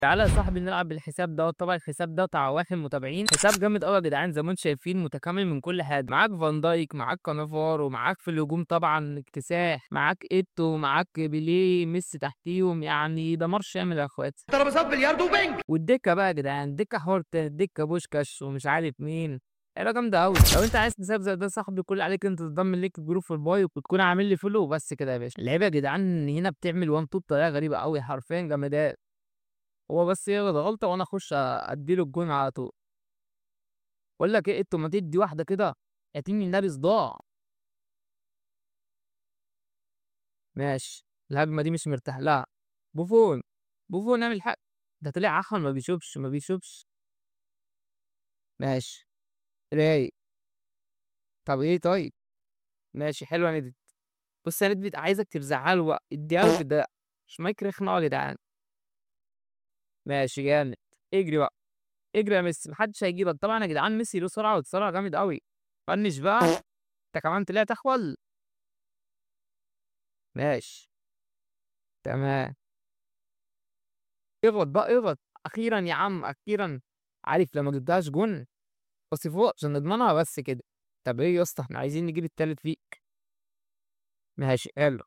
تعالَ يا صاحبي نلعب بالحساب دوّة، طبعًا الحساب ده بتاع 1 متابعين، حساب جامد أوي يا جدعان زي ما أنتم شايفين متكامل من كل حاجة، معاك فان دايك، معاك كانافارو، معاك في الهجوم طبعًا اكتساح، معاك إيتو، معاك بيليه، ميسي تحتيهم، يعني دمار شامل يا أخواتي. ترابيزات بلياردو وبنج. والدكة بقى يا جدعان، دكة حوار تاني، دكة بوشكاش ومش عارف مين، لعيبة جامدة أوي. لو أنت عايز حساب زي ده يا صاحبي كل اللي عليك أنت تنضم لينك الجروب في البايو وتكون عامل لي فولو وبس كده يا باشا. اللعيبة يا جدعان هنا بتعمل one two بطريقة غريبة أوي حرفيًا جمادات. هو بس يغلط غلطة وأنا أخش أدّي له الجون على طول. باقول لك إيه إيتو ما تدّي واحدة كده، يتيم النبي صداع. ماشي، الهجمة دي مش مرتاح لها. بوفون، بوفون اعمل حاجة، ده طلع عَحَل ما بيشوفش، ما بيشوفش. ماشي، رايق. طب إيه طيب؟ ماشي حلوة يا ندفيد. بُص يا ندفيد عايزك ترزعها له بقى، ادّيها له في الدقيقة مش مايك رخمة أوي يا جدعان. ماشي جامد، اجري بقى، اجري يا ميسي ما حدش هيجيبك، طبعًا يا جدعان ميسي له سرعة واتسرع جامد أوي. فنِّش بقى، أنت كمان طلعت أحول؟ ماشي. تمام. اغلط بقى اغلط، أخيرًا يا عم أخيرًا. عارف لو ما جبتهاش جون بس فوق عشان نضمنها بس كده. طب إيه يا اسطى إحنا عايزين نجيب التالت فيك. ماشي حلو.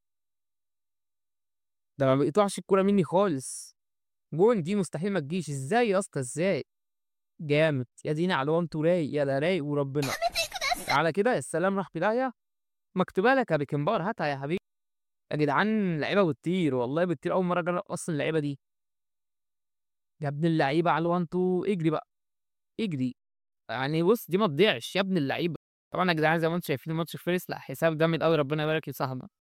ده ما بيقطعش الكورة مني خالص. جون دي مستحيل ما تجيش، إزاي يا اسطى إزاي؟ جامد، يا ديني على الone two رايق، يا ده رايق وربنا. تعالَ كده، يا سلام راح في داهية. مكتوبة لك يا بيكنباور هاتها يا حبيبي. يا جدعان لعيبة بتطير، والله بتطير أول مرة أجرب أصلًا اللعيبة دي. يا ابن اللعيبة على الone two اجري بقى، اجري. يعني بُص دي ما تضيعش يا ابن اللعيبة. طبعًا يا جدعان زي ما أنتم شايفين الماتش خلص، لأ حساب جامد أوي ربنا يبارك لصاحبك.